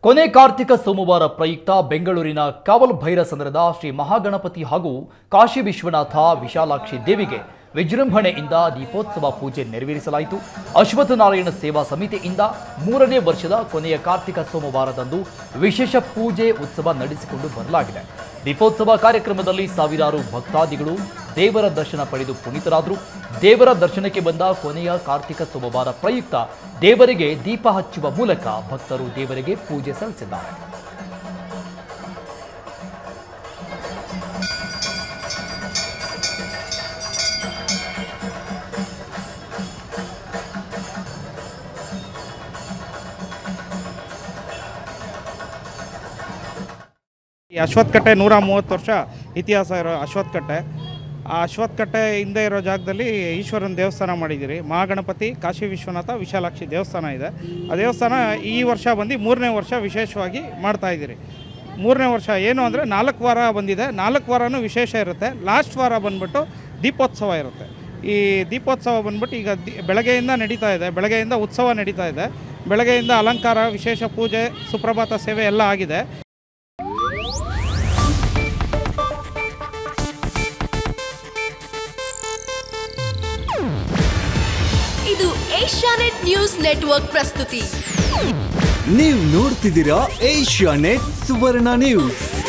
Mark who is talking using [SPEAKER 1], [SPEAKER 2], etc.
[SPEAKER 1] ಕೊನೆ ಕಾರ್ತಿಕ ಸೋಮವಾರ ಪ್ರಯುಕ್ತ ಬೆಂಗಳೂರಿನ ಕಾವಲ್ ಭೈರಸಂದ್ರದ ಶ್ರೀ ಮಹಾಗಣಪತಿ ಹಾಗೂ ಕಾಶಿ ವಿಶ್ವನಾಥ ವಿಶಾಲಾಕ್ಷಿ ದೇವಿಗೆ ವಿಜೃಂಭಣೆಯಿಂದ ದೀಪೋತ್ಸವ ಪೂಜೆ ನೆರವೇರಿಸಲಾಯಿತು ಅಶ್ವತ್ಥನಾರಾಯಣ ಸೇವಾ ಸಮಿತಿಯಿಂದ ಮೂರನೇ ವರ್ಷದ ಕೊನೆಯ ಕಾರ್ತಿಕ ಸೋಮವಾರದಂದು ವಿಶೇಷ ಪೂಜೆ ಉತ್ಸವ ನಡೆಸಿಕೊಂಡು ಬರಲಾಗಿದೆ ದೀಪೋತ್ಸವ ಕಾರ್ಯಕ್ರಮದಲ್ಲಿ ಸಾವಿರಾರು ಭಕ್ತಾದಿಗಳು ದೇವರ ದರ್ಶನ ಪಡೆದು ಪುನೀತರಾದರು ದೇವರ ದರ್ಶನಕ್ಕೆ ಬಂದ ಕೊನೆಯ ಕಾರ್ತಿಕ ಸೋಮವಾರ ಪ್ರಯುಕ್ತ ದೇವರಿಗೆ ದೀಪ ಹಚ್ಚುವ ಮೂಲಕ ಭಕ್ತರು ದೇವರಿಗೆ ಪೂಜೆ ಸಲ್ಲಿಸಿದ್ದಾರೆ
[SPEAKER 2] ಈ ಅಶ್ವತ್ಥಕಟ್ಟೆ ನೂರ ಮೂವತ್ತು ವರ್ಷ ಇತಿಹಾಸ ಇರೋ ಅಶ್ವತ್ಥಕಟ್ಟೆ ಆ ಅಶ್ವತ್ಥಕಟ್ಟೆ ಹಿಂದೆ ಇರೋ ಜಾಗದಲ್ಲಿ ಈಶ್ವರನ ದೇವಸ್ಥಾನ ಮಾಡಿದ್ದೀರಿ ಮಹಾಗಣಪತಿ ಕಾಶಿ ವಿಶ್ವನಾಥ ವಿಶಾಲಾಕ್ಷಿ ದೇವಸ್ಥಾನ ಇದೆ ಆ ದೇವಸ್ಥಾನ ಈ ವರ್ಷ ಬಂದು ಮೂರನೇ ವರ್ಷ ವಿಶೇಷವಾಗಿ ಮಾಡ್ತಾ ಇದ್ದೀರಿ ಮೂರನೇ ವರ್ಷ ಏನು ಅಂದರೆ ನಾಲ್ಕು ವಾರ ಬಂದಿದೆ ನಾಲ್ಕು ವಾರನೂ ವಿಶೇಷ ಇರುತ್ತೆ ಲಾಸ್ಟ್ ವಾರ ಬಂದ್ಬಿಟ್ಟು ದೀಪೋತ್ಸವ ಇರುತ್ತೆ ಈ ದೀಪೋತ್ಸವ ಬಂದ್ಬಿಟ್ಟು ಈಗ ದಿ ಬೆಳಗ್ಗೆಯಿಂದ ನಡೀತಾ ಇದೆ ಬೆಳಗ್ಗೆಯಿಂದ ಉತ್ಸವ ನಡೀತಾ ಇದೆ ಬೆಳಗ್ಗೆಯಿಂದ ಅಲಂಕಾರ ವಿಶೇಷ ಪೂಜೆ ಸುಪ್ರಭಾತ ಸೇವೆ ಎಲ್ಲ ಆಗಿದೆ
[SPEAKER 3] ಇದು ಏಷ್ಯಾನೆಟ್ ನ್ಯೂಸ್ ನೆಟ್ವರ್ಕ್ ಪ್ರಸ್ತುತಿ
[SPEAKER 4] ನೀವು ನೋಡ್ತಿದ್ದೀರಾ ಏಷ್ಯಾ ನೆಟ್ ಸುವರ್ಣ ನ್ಯೂಸ್